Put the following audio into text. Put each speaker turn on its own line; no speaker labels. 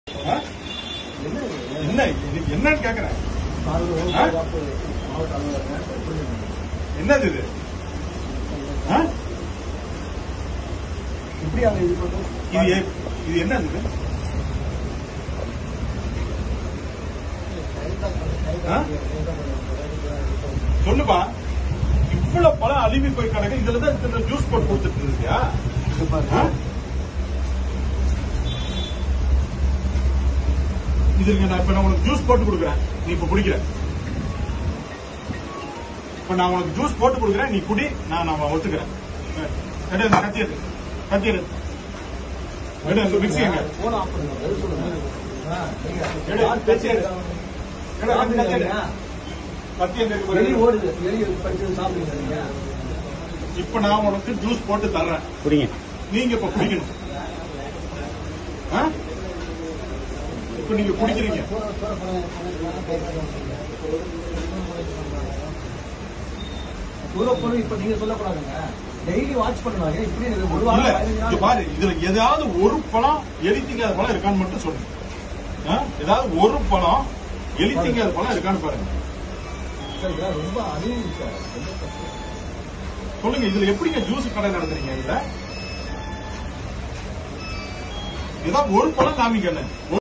ஆ? என்ன இது என்னன்னு கேக்குறேன் ஆ? என்னது இது ஆ?
எப்படி அவங்க இது பண்ணுறது
இது எ- இது என்னது இது ஆ? சொல்லுப்பா இவ்வளவு பழம் அழுவி போய் கிடக்கு இதுலதான் இத்தனை ஜூஸ் போட்டு கொடுத்துட்டு இருக்கியா ஆ? இதுக்கு நான் இப்ப நான் உனக்கு ஜூஸ் போட்டு கொடுக்குறேன் நீ இப்ப குடிக்கிற இப்ப நான் உனக்கு ஜூஸ் போட்டு கொடுக்குறேன் நீ குடி நான் நான் ஒத்துக்கிறேன் எடு இந்த கத்தி எடு கத்தி எடு எடு இந்த மிக்ஸி எங்க
போன ஆஃப் பண்ணுங்க எது சொல்லுங்க ஆ, நீங்க
எடு, கத்தி எடு. எடு, கத்தி கத்தி எடு. கத்தி எங்க இருக்கு
வெளியே
பாரு.
ஓடுது வெளியே படிச்சு சாப்பிடுங்க நீங்க
இப்ப நான் உனக்கு ஜூஸ் போட்டு தர்றேன்
குடிங்க
நீங்க இப்ப குடிக்கணும் ஆ? இப்ப நீங்க குடிக்கிறீங்க
தூரம் போகணும் இப்ப நீங்க சொல்லக்கூடாதுங்க டெய்லி வாட்ச் பண்ணுவாங்க இப்படி ஒரு
இல்ல
வாரம் பதினஞ்சு
இங்க
நாள்
பாரு இதுல ஏதாவது ஒரு பழம் எலி திங்காத பழம் இருக்கான்னு மட்டும் சொல்லுங்க ஆ? ஏதாவது ஒரு பழம் எலி திங்காத பழம் இருக்கான்னு பாருங்க
சார், இதெல்லாம் ரொம்ப அழிவு சார் ரொம்ப கஷ்டம்.
சொல்லுங்க இதுல எப்படிங்க ஜூஸ் கடை நடத்துறீங்க இதுல ஏதாவது ஒரு பழம் காமிக்கணும்